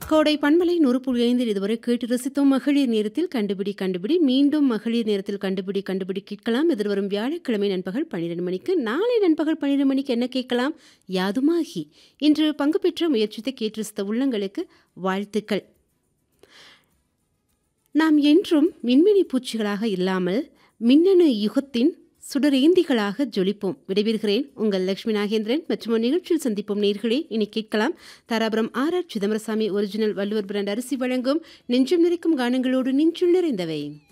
கோடை பண்பலை நூறு புள்ளி ஐந்தில் இதுவரை கேட்டு ரசித்தோம் மகளிர் நேரத்தில் கண்டுபிடி கண்டுபிடி மீண்டும் மகளிர் நேரத்தில் கண்டுபிடி கண்டுபிடி கேட்கலாம் எதிர்வரும் வியாழக்கிழமை நண்பகல் பன்னிரண்டு மணிக்கு நாளை நண்பகல் பன்னிரண்டு மணிக்கு என்ன கேட்கலாம் யாதுமாகி இன்று பங்கு பெற்ற முயற்சித்தை கேட்டு ரசித்த உள்ளங்களுக்கு வாழ்த்துக்கள் நாம் என்றும் மின்மினி பூச்சிகளாக இல்லாமல் மின்னணு யுகத்தின் சுடரேந்திகளாக ஜொலிப்போம் விடைபெறுகிறேன் உங்கள் லட்சுமி நாகேந்திரன் மற்றும் ஒரு நிகழ்ச்சியில் சந்திப்போம் நேர்களே இனி கேட்கலாம் Dharapuram R R Chidambarasamy original Valluvar brand அரிசி வழங்கும் நெஞ்சம் நிறைக்கும் கானங்களோடு நெஞ்சுள் நிறைந்தவை